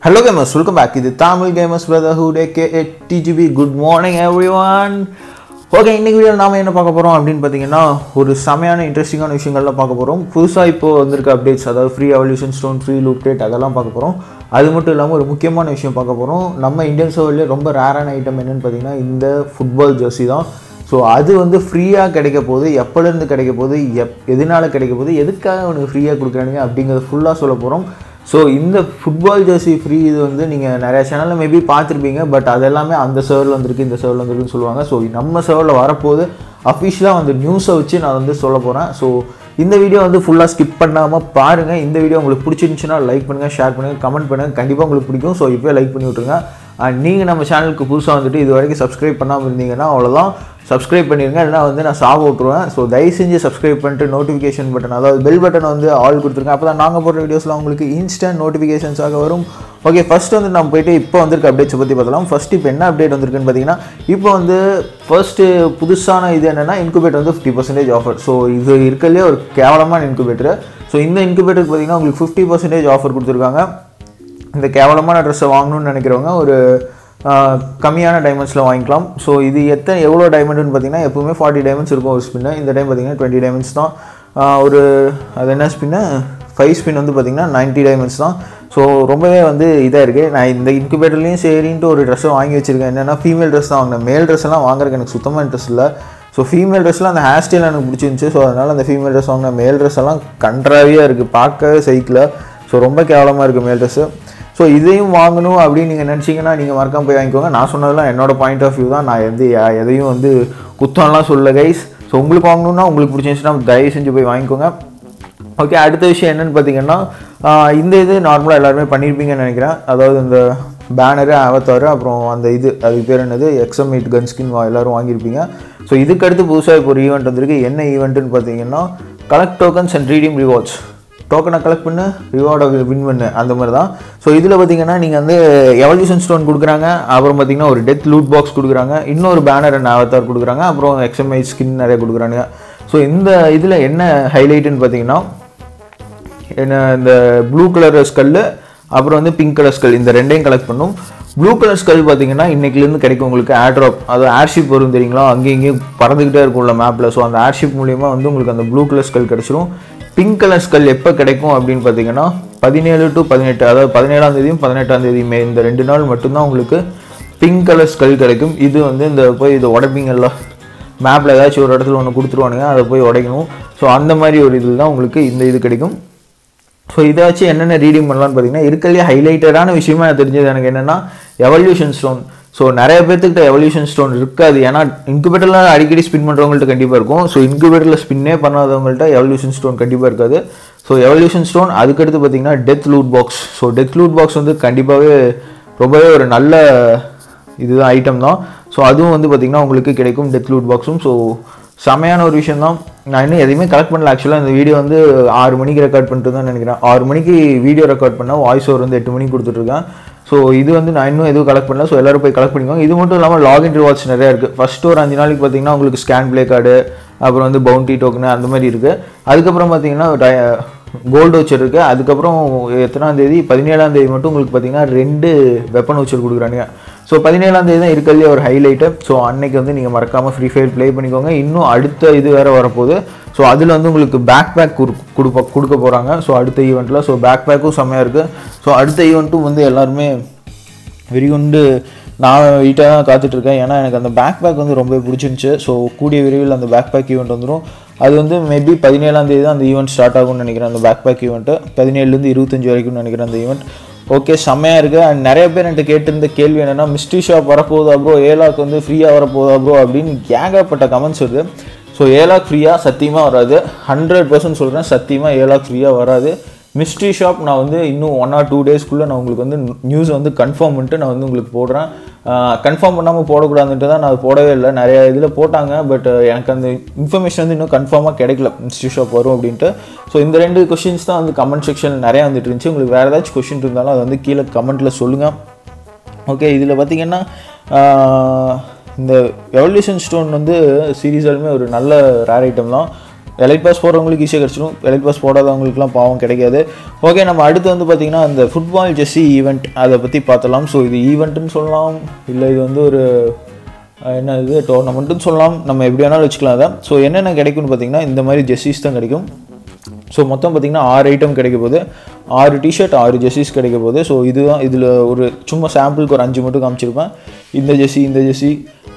hello gamers welcome back இது Tamil gamers brotherhood AK TGB good morning everyone okay இன்னைக்கு video நாம என்ன பார்க்க போகிறோம் அப்படின்னு பார்த்தீங்கன்னா ஒரு செமையான இன்ட்ரெஸ்டிங்கான விஷயங்கள்லாம் பார்க்க போகிறோம் புதுசாக இப்போ வந்திருக்க அப்டேட்ஸ் அதாவது free evolution stone free loot rate அதெல்லாம் பார்க்க போகிறோம் அது மட்டும் இல்லாமல் ஒரு முக்கியமான விஷயம் பார்க்க போகிறோம் நம்ம இந்தியன் சர்வர்லேயே ரொம்ப ரேரான ஐட்டம் என்னன்னு பார்த்தீங்கன்னா இந்த ஃபுட்பால் ஜெர்சி தான் ஸோ அது வந்து ஃப்ரீயாக கிடைக்க போகுது எப்போலேருந்து கிடைக்க போகுது எப் எதனால கிடைக்க போகுது எதுக்காக அவனுக்கு ஃப்ரீயாக கொடுக்குறானுங்க அப்படிங்கிறத ஃபுல்லாக சொல்ல போகிறோம் ஸோ இந்த ஃபுட்பால் ஜெர்சி ஃப்ரீ இது வந்து நீங்கள் நிறைய சேனலில் மேபி பார்த்துருப்பீங்க பட் அது எல்லாமே அந்த சர்வரில் வந்திருக்கு இந்த சர்வரில் வந்திருக்குன்னு சொல்லுவாங்க ஸோ நம்ம சர்வரில் வரப்போது அஃபிஷியலாக வந்து நியூஸை வச்சு நான் வந்து சொல்ல போகிறேன் ஸோ இந்த வீடியோ வந்து ஃபுல்லாக ஸ்கிப் பண்ணாமல் பாருங்கள் இந்த வீடியோ உங்களுக்கு பிடிச்சிருந்துச்சுன்னா லைக் பண்ணுங்கள் ஷேர் பண்ணுங்கள் கமெண்ட் பண்ணுங்கள் கண்டிப்பாக உங்களுக்கு பிடிக்கும் ஸோ இப்போயே லைக் பண்ணி விட்ருங்க அண்ட் நீங்கள் நம்ம சேனலுக்கு புதுசாக வந்துட்டு இது வரைக்கும் சப்ஸ்கிரைப் பண்ணாமல் இருந்தீங்கன்னா அவ்வளோதான் சப்ஸ்கிரைப் பண்ணிடுங்க இல்லைனா வந்து நான் சாக விட்ருவேன் ஸோ தயவு செஞ்சு சப்ஸ்கிரைப் பண்ணிட்டு நோட்டிஃபிகேஷன் பட்டன் அதாவது பெல் பட்டன் வந்து ஆல் கொடுத்துருங்க அப்போ தான் நாங்கள் போடுற வீடியோஸ்லாம் உங்களுக்கு இன்ஸ்டன்ட் நோட்டிஃபிகேஷன்ஸாக வரும் ஓகே ஃபஸ்ட் வந்து நம்ம போயிட்டு இப்போ வந்திருக்க அப்டேட்ஸை பற்றி பார்த்தலாம் ஃபஸ்ட் இப்போ என்ன அப்டேட் வந்திருக்குன்னு பார்த்தீங்கன்னா இப்போ வந்து ஃபர்ஸ்ட்டு புதுசான இது என்னென்னா இன்குபேட்டர் வந்து ஃபிஃப்டி பர்சன்டேஜ் ஆஃபர் ஸோ இது இருக்கிறதுலே ஒரு கேவலமான இன்குபேட்டர் ஸோ இந்த இன்குபேட்டருக்கு பார்த்தீங்கன்னா உங்களுக்கு ஃபிஃப்டி பர்சன்டேஜ் ஆஃபர் கொடுத்துருக்காங்க இந்த கேவலமான ட்ரெஸ்ஸை வாங்கணும்னு நினைக்கிறவங்க ஒரு ஆஹ், கம்மியான டைமண்ட்ஸில் வாங்கிக்கலாம் ஸோ இது எத்தனை எவ்வளோ டைமண்ட்னு பார்த்தீங்கன்னா எப்பவுமே ஃபார்ட்டி டைமண்ட்ஸ் இருக்கும் ஒரு ஸ்பின்னு இந்த டைம் பார்த்தீங்கன்னா டுவெண்ட்டி டைமண்ட்ஸ் தான் ஆஹ், ஒரு அது என்ன ஸ்பின்னு ஃபைவ் ஸ்பின் வந்து பார்த்தீங்கன்னா 90 டைமண்ட்ஸ் தான் ஸோ ரொம்பவே வந்து இதாக இருக்குது நான் இந்த இன்குபேட்டர்லேயும் சரின்ட்டு ஒரு ட்ரெஸ்ஸை வாங்கி வச்சுருக்கேன் என்னென்னா ஃபீமேல் ட்ரெஸ் தான் வாங்கினேன் மேல் ட்ரெஸ் எல்லாம் வாங்குறதுக்கு எனக்கு சுத்தமாக இன்ட்ரெஸ்ட் இல்லை ஸோ ஃபீமேல் ட்ரெஸ்லாம் அந்த ஹேர் ஸ்டைல் எனக்கு பிடிச்சிருந்துச்சு ஸோ அதனால் அந்த ஃபீமேல் ட்ரெஸ் வாங்கினேன் மேல் ட்ரெஸ் எல்லாம் கன்றாவியாக இருக்குது பார்க்கவே சைக்கிள் ஸோ ரொம்ப கேவலமாக இருக்குது மேல் ட்ரெஸ்ஸு ஸோ இதையும் வாங்கணும் அப்படின்னு நீங்கள் நினச்சிங்கன்னா நீங்கள் மறக்காம போய் வாங்கிக்கோங்க நான் சொன்னதெல்லாம் என்னோட பாயிண்ட் ஆஃப் வியூ தான் நான் எது யா- எதையும் வந்து குத்தம்லாம் சொல்ல கைஸ் ஸோ உங்களுக்கு வாங்கணும்னா உங்களுக்கு பிடிச்சிருந்துச்சுன்னா தயவு செஞ்சு போய் வாங்கிக்கோங்க ஓகே அடுத்த விஷயம் என்னன்னு பார்த்தீங்கன்னா ஆஹ் இந்த இது நார்மலாக எல்லாருமே பண்ணியிருப்பீங்கன்னு நினைக்கிறேன் அதாவது இந்த பேனரு அவத்தாரு அப்புறம் அந்த இது அதுக்கு பேர் என்னது எக்ஸம் எயிட் கன் ஸ்கின் எல்லாரும் வாங்கியிருப்பீங்க ஸோ இதுக்கு அடுத்து புதுசாக இப்போ ஒரு ஈவெண்ட் வந்திருக்கு என்ன ஈவெண்ட்டுன்னு பார்த்தீங்கன்னா collect tokens and reading rewards டோக்கனை கலெக்ட் பண்ணு ரிவார்டை வின் பண்ணு அந்த மாதிரி தான் ஸோ இதில் பார்த்தீங்கன்னா நீங்கள் வந்து எவல்யூஷன் ஸ்டோன் கொடுக்குறாங்க அப்புறம் பார்த்தீங்கன்னா ஒரு டெத் லூட் பாக்ஸ் கொடுக்குறாங்க இன்னொரு பேனர் அண்ட் அவத்தார் கொடுக்குறாங்க அப்புறம் எக்ஸ்எம்ஐ ஸ்கின் நிறைய கொடுக்குறாங்க ஸோ இந்த இதில் என்ன ஹைலைட்டுன்னு பார்த்தீங்கன்னா என்ன இந்த ப்ளூ கலர் ஸ்கல் அப்புறம் வந்து பிங்க் கலர் ஸ்கல் இந்த ரெண்டையும் கலெக்ட் பண்ணும் ப்ளூ கலர் ஸ்கல் பார்த்தீங்கன்னா இன்னைக்குலேருந்து கிடைக்கும் உங்களுக்கு ஏர்ட்ராப் அது ஏர்ஷிப் வரும் தெரியுங்களா அங்கேயும் இங்கேயும் பறந்துக்கிட்டே இருக்கும்ல மேப்பில் ஸோ அந்த ஏர்ஷிப் மூலியமா வந்து உங்களுக்கு அந்த ப்ளூ கலர் ஸ்கல் கிடச்சிரும் பிங்க் கலர் ஸ்கல் எப்போ கிடைக்கும் அப்படின்னு பார்த்தீங்கன்னா பதினேழு டு பதினெட்டு அதாவது பதினேழாம் தேதியும் பதினெட்டாம் தேதியுமே இந்த ரெண்டு நாள் மட்டும்தான் உங்களுக்கு பிங்க் கலர் ஸ்கல் கிடைக்கும் இது வந்து இந்த போய் இது உடைப்பீங்கல்ல மேப்பில் ஏதாச்சும் ஒரு இடத்துல ஒன்று கொடுத்துருவானுங்க அதை போய் உடைக்கணும் ஸோ அந்த மாதிரி ஒரு இதில் தான் உங்களுக்கு இந்த இது கிடைக்கும் ஸோ இதை வச்சு என்னென்ன ரீடிங் பண்ணலாம்னு பார்த்தீங்கன்னா இருக்கிறதுலே ஹைலைட்டடான விஷயமா எனக்கு தெரிஞ்சது எனக்கு என்னென்னா எவல்யூஷன் ஸ்டோன் ஸோ நிறைய பேர்த்துக்கிட்ட எவல்யூஷன் ஸ்டோன் இருக்காது ஏன்னா இன்குபேட்டரில் அடிக்கடி ஸ்பின் பண்ணுறவங்கள்ட்ட கண்டிப்பாக இருக்கும் ஸோ இன்குபேட்டரில் ஸ்பின்னே பண்ணாதவங்கள்ட்ட எவல்யூஷன் ஸ்டோன் கண்டிப்பாக இருக்காது ஸோ எவல்யூஷன் ஸ்டோன் அதுக்கடுத்து பார்த்தீங்கன்னா death loot box so death loot box வந்து கண்டிப்பாகவே ரொம்பவே ஒரு நல்ல இதுதான் ஐட்டம் தான் ஸோ அதுவும் வந்து பார்த்திங்கன்னா உங்களுக்கு கிடைக்கும் டெத் லூட் பாக்ஸும் ஸோ செமையான ஒரு விஷயம் தான் நான் இன்னும் எதையுமே கலெக்ட் பண்ணல ஆக்சுவலாக இந்த வீடியோ வந்து ஆறு மணிக்கு ரெக்கார்ட் பண்ணிட்டு தான் நினைக்கிறேன் ஆறு மணிக்கு வீடியோ ரெக்கார்ட் பண்ணால் வாய்ஸ் ஓவர் வந்து எட்டு மணிக்கு கொடுத்துட்ருக்கேன் ஸோ இது வந்து நான் இன்னும் எதுவும் கலெக்ட் பண்ணல ஸோ எல்லாரும் போய் கலெக்ட் பண்ணிக்கோங்க இது மட்டும் இல்லாமல் லாகின் ரிவார்ட்ஸ் நிறையா இருக்குது ஃபஸ்ட்டு ஒரு அஞ்சு நாளைக்கு பார்த்தீங்கன்னா உங்களுக்கு ஸ்கேன் ப்ளே கார்டு அப்புறம் வந்து பவுண்டி டோக்கனு அந்த மாதிரி இருக்குது அதுக்கப்புறம் பார்த்தீங்கன்னா கோல்டு வச்சர் இருக்குது அதுக்கப்புறம் எத்தனாம் தேதி பதினேழாம் தேதி மட்டும் உங்களுக்கு பார்த்தீங்கன்னா ரெண்டு வெப்பன் வச்சர் கொடுக்குறானுங்க ஸோ பதினேழாம் தேதி தான் இருக்கிறதுலே ஒரு ஹைலைட்டு ஸோ அன்னைக்கு வந்து நீங்கள் மறக்காமல் ஃப்ரீ ஃபயர் ப்ளே பண்ணிக்கோங்க இன்னும் அடுத்த இது வேறு வரப்போகுது ஸோ அதில் வந்து உங்களுக்கு பேக் பேக் கொடுப்ப கொடுக்க போகிறாங்க ஸோ அடுத்த ஈவெண்ட்டில் ஸோ பேக் பேக்கும் செம்மையாக இருக்குது ஸோ அடுத்த ஈவெண்ட்டும் வந்து எல்லாருமே வெறிகுண்டு நான் வெயிட்டாக தான் காத்துட்ருக்கேன் ஏன்னா எனக்கு அந்த பேக் பேக் வந்து ரொம்ப பிடிச்சிருந்துச்சு ஸோ கூடிய விரைவில் அந்த பேக் பேக் ஈவெண்ட் வந்துடும் அது வந்து மேபி பதினேழாம் தேதி தான் அந்த ஈவெண்ட் ஸ்டார்ட் ஆகும்னு நினைக்கிறேன் அந்த பேக் பேக் ஈவெண்ட்டு பதினேழுலேருந்து இருபத்தஞ்சு வரைக்கும் நினைக்கிறேன் அந்த ஈவெண்ட் ஓகே செம்மையாக இருக்குது அண்ட் நிறைய பேர் என்கிட்ட கேட்டிருந்த கேள்வி என்னென்னா மிஸ்ட்ரி ஷாப் வரப்போகுதா ப்ரோ ஏலாக் வந்து ஃப்ரீயாக வரப்போகுதா ப்ரோ அப்படின்னு ஏகப்பட்ட கமெண்ட்ஸ் வருது ஸோ ஏலாக் ஃப்ரீயாக சத்தியமாக வராது ஹண்ட்ரட் பர்சன்ட் சொல்கிறேன் சத்தியமாக ஏலாக் ஃப்ரீயாக வராது மிஸ்ட்ரி ஷாப் நான் வந்து இன்னும் ஒன் ஆர் டூ டேஸ்க்குள்ளே நான் உங்களுக்கு வந்து நியூஸ் வந்து கன்ஃபார்ம் பண்ணிட்டு நான் வந்து உங்களுக்கு போடுறேன் கன்ஃபார்ம் பண்ணாமல் போடக்கூடாதுன்ட்டு தான் நான் அது போடவே இல்லை நிறைய இதில் போட்டாங்க பட் எனக்கு அந்த இன்ஃபர்மேஷன் வந்து இன்னும் கன்ஃபார்மாக கிடைக்கல மிஸ்ட்ரி ஷாப் வரும் அப்படின்ட்டு ஸோ இந்த ரெண்டு கொஷின்ஸ் தான் வந்து கமெண்ட் செக்ஷன் நிறையா வந்துட்டு இருந்துச்சு உங்களுக்கு வேறு ஏதாச்சும் கொஷின் இருந்தாலும் அது வந்து கீழே கமெண்ட்டில் சொல்லுங்கள் ஓகே இதில் பார்த்தீங்கன்னா ஆஹ், இந்த எவல்யூஷன் ஸ்டோன் வந்து சீரியஸாலுமே ஒரு நல்ல ரேர் ஐட்டம் தான் எலைட் பாஸ் போடுறவங்களுக்கு ஈஸியாக கிடச்சிடும் எலைட் பாஸ் போடாதவங்களுக்குலாம் பாவம் கிடைக்காது ஓகே நம்ம அடுத்து வந்து பார்த்திங்கன்னா அந்த ஃபுட்பால் ஜெஸ்ஸி ஈவெண்ட் அதை பற்றி பார்த்தலாம் ஸோ இது ஈவெண்ட்டுன்னு சொல்லலாம் இல்லை இது வந்து ஒரு அஹ், என்ன இது டோர்னமெண்ட்டுன்னு சொல்லலாம் நம்ம எப்படி வேணாலும் வச்சுக்கலாம் அதை ஸோ என்னென்ன கிடைக்கும்னு பார்த்தீங்கன்னா இந்த மாதிரி ஜெஸ்ஸிஸ் தான் கிடைக்கும் ஸோ மொத்தம் பார்த்தீங்கன்னா ஆறு ஐட்டம் கிடைக்க போகுது ஆறு டிஷர்ட் ஆறு ஜெர்சிஸ் கிடைக்க போகுது ஸோ இதுதான் இதில் ஒரு சும்மா சாம்பிளுக்கு ஒரு அஞ்சு மட்டும் காமிச்சிருப்பேன் இந்த ஜெர்சி இந்த ஜெர்சி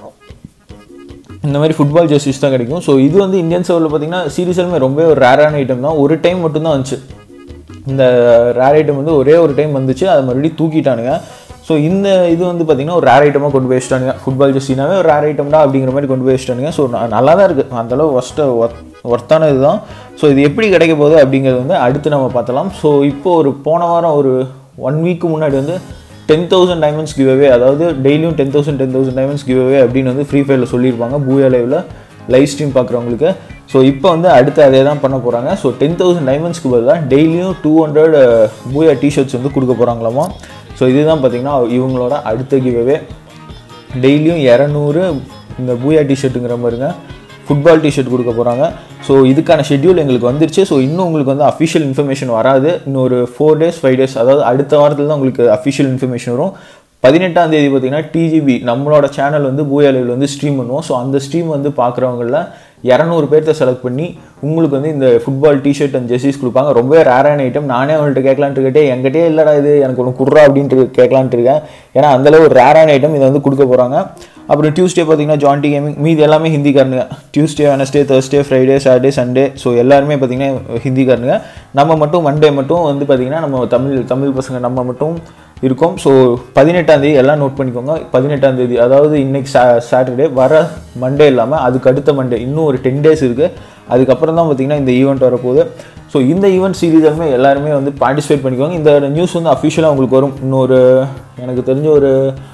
இந்த மாதிரி ஃபுட்பால் ஜெர்சிஸ் தான் கிடைக்கும் ஸோ இது வந்து இந்தியன் சர்வில் பார்த்தீங்கன்னா சீரியஸாலுமே ரொம்ப ஒரு ரேரான ஐட்டம் தான் ஒரு டைம் மட்டும்தான் வந்துச்சு இந்த ரேர் ஐட்டம் வந்து ஒரே ஒரு டைம் வந்துச்சு அதை மறுபடியும் தூக்கிட்டானுங்க ஸோ இந்த இது வந்து பார்த்தீங்கன்னா ஒரு ரேர் ஐட்டமாக கொண்டு போய் வச்சிட்டானுங்க ஃபுட்பால் ஜெர்சினாவே ஒரு ரேர் ஐட்டம்டா அப்படிங்கிற மாதிரி கொண்டு போய் வச்சிட்டானுங்க ஸோ நல்லா தான் இருக்குது அந்தளவு ஒஸ்ட்டு ஒர்த்தான இதுதான் ஸோ இது எப்படி கிடைக்க போகுது அப்படிங்கிறது வந்து அடுத்து நம்ம பார்த்தலாம் ஸோ இப்போ ஒரு போன வாரம் ஒரு ஒன் வீக்கு முன்னாடி வந்து டென் தௌசண்ட் டைமண்ட்ஸ் கிவ்அவே அதாவது டெய்லியும் ten thousand ten thousand diamonds giveaway அப்படின்னு வந்து ஃப்ரீ ஃபயரில் சொல்லியிருப்பாங்க பூயா லைவில் லைவ் ஸ்ட்ரீம் பார்க்குறவங்களுக்கு ஸோ இப்போ வந்து அடுத்து அதே தான் பண்ண போகிறாங்க ஸோ டென் தௌசண்ட் டைமண்ட்ஸ்க்கு பதிலாக டெய்லியும் டூ ஹண்ட்ரட் பூயா டிஷர்ட்ஸ் வந்து கொடுக்க போகிறாங்களாமா ஸோ இதுதான் பார்த்தீங்கன்னா இவங்களோட அடுத்த கிவ்அவே டெய்லியும் இரநூறு இந்த பூயா டிஷர்ட்டுங்கிற மாதிரிங்க ஃபுட்பால் டிஷர்ட் கொடுக்க போகிறாங்க ஸோ இதுக்கான ஷெட்யூல் எங்களுக்கு வந்துருச்சு ஸோ இன்னும் உங்களுக்கு வந்து அஃபிஷியல் இன்ஃபர்மேஷன் வராது இன்னும் ஒரு ஃபோர் டேஸ் ஃபைவ் டேஸ் அதாவது அடுத்த வாரத்தில் தான் உங்களுக்கு அஃபிஷியல் இன்ஃபர்மேஷன் வரும் பதினெட்டாம் தேதி பார்த்தீங்கன்னா டிஜிபி நம்மளோட சேனல் வந்து பூயா லைவ்ல வந்து ஸ்ட்ரீம் பண்ணுவோம் ஸோ அந்த ஸ்ட்ரீம் வந்து பார்க்குறவங்கள இரநூறு பேர்த்த செலக்ட் பண்ணி உங்களுக்கு வந்து இந்த ஃபுட்பால் டிஷர்ட் அண்ட் ஜெர்சிஸ் கொடுப்பாங்க ரொம்பவே ரேரான ஐட்டம் நானே அவங்கள்ட்ட கேட்கலான்ட்டு இருக்கேன் என்கிட்டயே இல்லைடா இது எனக்கு ஒன்று குடுறா அப்படின்ட்டு கேட்கலான்ட்டு இருக்கேன் ஏன்னா அந்தளவு ஒரு ரேரான ஐட்டம் இதை வந்து கொடுக்க போகிறாங்க அப்புறம் டியூஸ்டே பார்த்தீங்கன்னா ஜான்டி கேமிங் மீதி எல்லாமே ஹிந்திக்காரனுங்க Tuesday Wednesday Thursday Friday Saturday Sunday so எல்லாருமே பார்த்தீங்கன்னா ஹிந்திக்காரனுங்க நம்ம மட்டும் மண்டே மட்டும் வந்து பார்த்தீங்கன்னா நம்ம தமிழ் தமிழ் பசங்க நம்ம மட்டும் இருக்கும் ஸோ பதினெட்டாம் தேதி எல்லாம் நோட் பண்ணிக்கோங்க பதினெட்டாம் தேதி அதாவது இன்னைக்கு சா சாட்டர்டே வர மண்டே இல்லாமல் அதுக்கு அடுத்த மண்டே இன்னும் ஒரு டென் டேஸ் இருக்குது அதுக்கப்புறம் தான் பார்த்தீங்கன்னா இந்த ஈவெண்ட் வரப்போகுது ஸோ இந்த ஈவெண்ட் சீரீஸாலுமே எல்லாருமே வந்து பார்ட்டிசிபேட் பண்ணிக்கோங்க இந்த நியூஸ் வந்து அஃபிஷியலாக உங்களுக்கு வரும் இன்னொரு எனக்கு தெரிஞ்ச ஒரு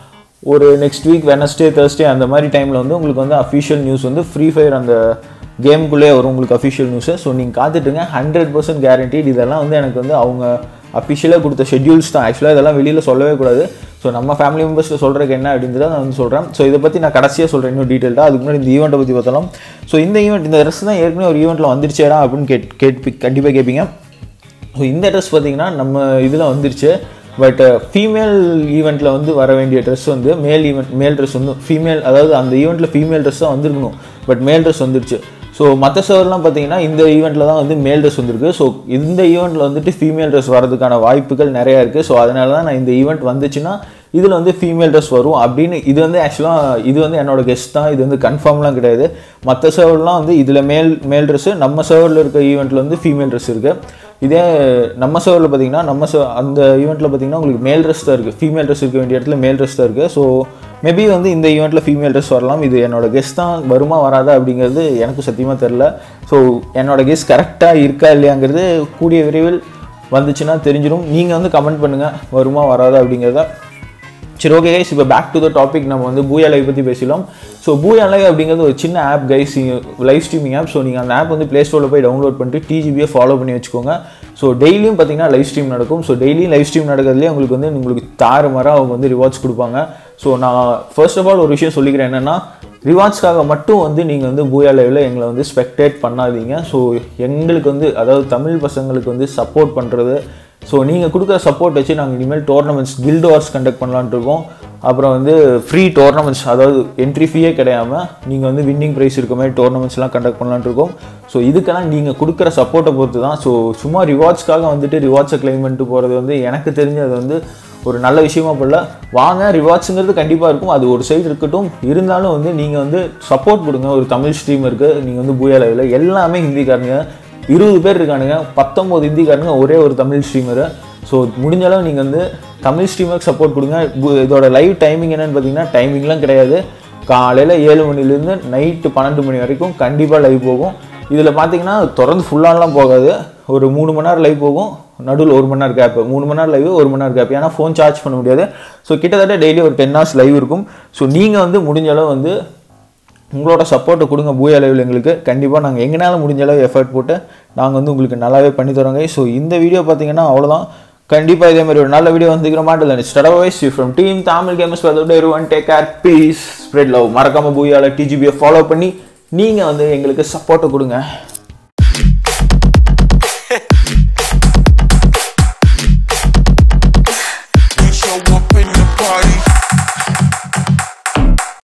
ஒரு நெக்ஸ்ட் வீக் வெனஸ்டே தேர்ஸ்டே அந்த மாதிரி டைமில் வந்து உங்களுக்கு வந்து அஃபிஷியல் நியூஸ் வந்து ஃப்ரீ ஃபயர் அந்த கேமுக்குள்ளே வரும் உங்களுக்கு அஃபிஷியல் நியூஸு ஸோ நீங்கள் காத்துட்டுங்க ஹண்ட்ரட் பர்சன்ட் கேரண்டீட் இதெல்லாம் வந்து எனக்கு வந்து அவங்க அஃபிஷியலாக கொடுத்த ஷெட்யூல்ஸ் தான் ஆக்சுவலாக இதெல்லாம் வெளியில் சொல்லவே கூடாது ஸோ நம்ம ஃபேமிலி மெம்பர்ஸில் சொல்கிறதுக்கு என்ன அப்படின்றத நான் வந்து சொல்கிறேன் ஸோ இதை பற்றி நான் கடைசியாக சொல்கிறேன் இன்னும் டீட்டெயிலாக அதுக்கு முன்னாடி இந்த ஈவெண்ட்டை பற்றி பார்த்தலாம் ஸோ இந்த ஈவெண்ட் இந்த ட்ரெஸ் தான் ஏற்கனவே ஒரு ஈவெண்ட்டில் வந்துருச்சேடா அப்படின்னு கேட் கேட்பி கண்டிப்பாக கேட்பீங்க ஸோ இந்த ட்ரெஸ் பார்த்தீங்கன்னா நம்ம இதில் வந்துருச்சு பட் ஃபீமேல் ஈவெண்ட்டில் வந்து வர வேண்டிய ட்ரெஸ் வந்து மேல் ஈவெண்ட் மேல் ட்ரெஸ் வந்து ஃபீமேல் அதாவது அந்த ஈவெண்ட்டில் ஃபீமேல் ட்ரெஸ் தான் வந்திருக்கணும் பட் மேல் ட்ரெஸ் வந்துருச்சு ஸோ மற்ற சவர்லாம் பார்த்தீங்கன்னா இந்த ஈவெண்ட்டில் தான் வந்து மேல் ட்ரெஸ் வந்திருக்கு ஸோ இந்த ஈவெண்ட்டில் வந்துட்டு ஃபீமேல் ட்ரெஸ் வரதுக்கான வாய்ப்புகள் நிறையா இருக்குது ஸோ அதனால தான் நான் இந்த ஈவெண்ட் வந்துச்சுன்னா இதில் வந்து ஃபீமேல் ட்ரெஸ் வரும் அப்படின்னு இது வந்து ஆக்சுவலாக இது வந்து என்னோட கெஸ்ட் தான் இது வந்து கன்ஃபார்ம்லாம் கிடையாது மற்ற சர்வர்லாம் வந்து இதில் மேல் மேல் ட்ரெஸ்ஸு நம்ம சர்வரில் இருக்க ஈவெண்ட்டில் வந்து ஃபீமேல் ட்ரெஸ் இருக்குது இதே நம்ம சர்வரில் பார்த்தீங்கன்னா நம்ம ச அந்த ஈவெண்ட்டில் பார்த்தீங்கன்னா உங்களுக்கு மேல் ட்ரெஸ் தான் இருக்குது ஃபீமேல் ட்ரெஸ் இருக்க வேண்டிய இடத்துல மேல் ட்ரெஸ் தான் இருக்குது ஸோ மேபி வந்து இந்த ஈவெண்ட்டில் ஃபீமேல் ட்ரெஸ் வரலாம் இது என்னோட கெஸ்ட் தான் வருமா வராதா அப்படிங்கிறது எனக்கு சத்தியமாக தெரில ஸோ என்னோட கெஸ் கரெக்டாக இருக்கா இல்லையாங்கிறது கூடிய விரைவில் வந்துச்சுன்னா தெரிஞ்சிடும் நீங்கள் வந்து கமெண்ட் பண்ணுங்கள் வருமா வராதா அப்படிங்கிறத சரி ஓகே கைஸ் இப்போ பேக் டு த டாபிக் நம்ம வந்து பூயா லைவ் பற்றி பேசலாம் ஸோ பூயா லைவ் அப்படிங்கிறது ஒரு சின்ன app guys live streaming app so நீங்கள் அந்த ஆப் வந்து ப்ளே ஸ்டோரில் போய் டவுன்லோட் பண்ணிட்டு டிஜிபியை ஃபாலோ பண்ணி வச்சுக்கோங்க ஸோ டெய்லியும் பார்த்தீங்கன்னா லைவ் ஸ்ட்ரீம் நடக்கும் ஸோ டெய்லியும் லைவ் ஸ்ட்ரீம் நடக்கிறதுலேயே உங்களுக்கு வந்து உங்களுக்கு தாறு மரம் அவங்க வந்து ரிவார்ட்ஸ் கொடுப்பாங்க ஸோ நான் ஃபர்ஸ்ட் ஆஃப் ஆல் ஒரு விஷயம் சொல்லிக்கிறேன் என்னென்னா ரிவார்ட்ஸ்க்காக மட்டும் வந்து நீங்கள் வந்து பூயா லைவில் எங்களை வந்து ஸ்பெக்டேட் பண்ணாதீங்க ஸோ எங்களுக்கு வந்து அதாவது தமிழ் பசங்களுக்கு வந்து சப்போர்ட் பண்ணுறது ஸோ நீங்கள் கொடுக்குற சப்போர்ட் வச்சு நாங்கள் இனிமேல் டோர்னமெண்ட்ஸ் கில்டு வார்ஸ் கண்டக்ட் பண்ணலான்ட்டு இருக்கோம் அப்புறம் வந்து ஃப்ரீ டோர்னமெண்ட்ஸ் அதாவது என்ட்ரி ஃபீயே கிடையாமல் நீங்கள் வந்து வின்னிங் ப்ரைஸ் இருக்க மாதிரி டோர்னமெண்ட்ஸ்லாம் கண்டக்ட் பண்ணலான்ட்டு இருக்கோம் ஸோ இதுக்கெல்லாம் நீங்கள் கொடுக்குற சப்போர்ட்டை பொறுத்து தான் ஸோ சும்மா ரிவார்ட்ஸ்க்காக வந்துட்டு ரிவார்ட்ஸை கிளைம் பண்ணிட்டு போகிறது வந்து எனக்கு தெரிஞ்சு அது வந்து ஒரு நல்ல விஷயமா போடல வாங்க ரிவார்ட்ஸுங்கிறது கண்டிப்பாக இருக்கும் அது ஒரு சைடு இருக்கட்டும் இருந்தாலும் வந்து நீங்கள் வந்து சப்போர்ட் கொடுங்க ஒரு தமிழ் ஸ்ட்ரீமருக்கு நீங்கள் வந்து பூயா லைவில் எல்லாமே ஹிந்திக்காரங்க இருபது பேர் இருக்கானுங்க பத்தொம்போது ஹிந்திக்காரங்க ஒரே ஒரு தமிழ் ஸ்ட்ரீமரு ஸோ முடிஞ்ச அளவு நீங்கள் வந்து தமிழ் ஸ்ட்ரீமருக்கு சப்போர்ட் கொடுங்க கு- இதோட லைவ் டைமிங் என்னன்னு பார்த்தீங்கன்னா டைமிங்லாம் கிடையாது காலையில் ஏழு மணிலேருந்து நைட்டு பன்னெண்டு மணி வரைக்கும் கண்டிப்பாக லைவ் போகும் இதில் பார்த்தீங்கன்னா தொடர்ந்து ஃபுல்லாலாம் போகாது ஒரு மூணு மணி நேரம் லைவ் போகும் நடுவில் ஒரு மணி நேரம் கேப் மூணு மணி நேரம் லைவ் ஒரு மணி நேரம் கேப் ஏன்னா ஃபோன் சார்ஜ் பண்ண முடியாது ஸோ கிட்டத்தட்ட டெய்லி ஒரு டென் ஹவர்ஸ் லைவ் இருக்கும் ஸோ நீங்கள் வந்து முடிஞ்ச அளவு வந்து உங்களோட சப்போர்ட்டை கொடுங்க பூயா லைவில் எங்களுக்கு கண்டிப்பாக நாங்கள் எங்கனால முடிஞ்ச அளவு எஃபர்ட் போட்டு நாங்கள் வந்து உங்களுக்கு நல்லாவே பண்ணி தரோங்க ஸோ இந்த வீடியோ பார்த்தீங்கன்னா அவ்வளோதான் கண்டிப்பாக இதே மாதிரி ஒரு நல்ல வீடியோ வந்துக்கிற மாட்டேன் ஸ்டடவைஸ் from team Tamil gamers one take care peace spread love மறக்காம பூயால டிஜிபியை ஃபாலோ பண்ணி நீங்கள் வந்து எங்களுக்கு சப்போர்ட்டை கொடுங்க